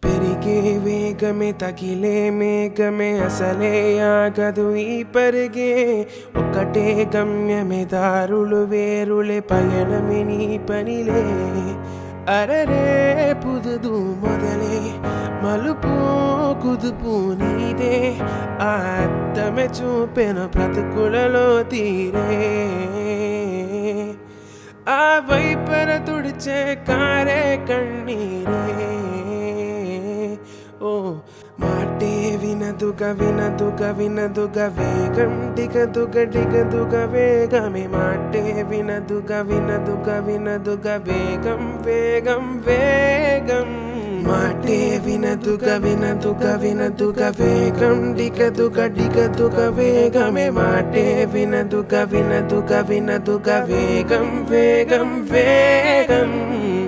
పెరిగే వేగమే తగిలే మేఘమే అసలే ఆగదు ఈ పరుగే ఒకటే గమ్యమే దారులు వేరులే పయనమే నీ పనిలే అరరే పుదుదు మొదలే మలుపు కుదుపు నీదే ఆ అద్దమే చూపెను బ్రతుకులలో తీరే ఆ వైపర తుడిచే కారే కಣ್ಣీరే ఓ మాటే వినదుగ వినదుగ వినదుగ వేగం దిగదుగ దిగదుగ వేగమే మాటే వినదుగ వినదుగ వినదుగ వేగం వేగం వేగం మాటే వినదుగ వినదుగ వినదుగ వేగం దిగదుగ దిగదుగ వేగమే మాటే వినదుగ వినదుగ వినదుగ వేగం వేగం వేగం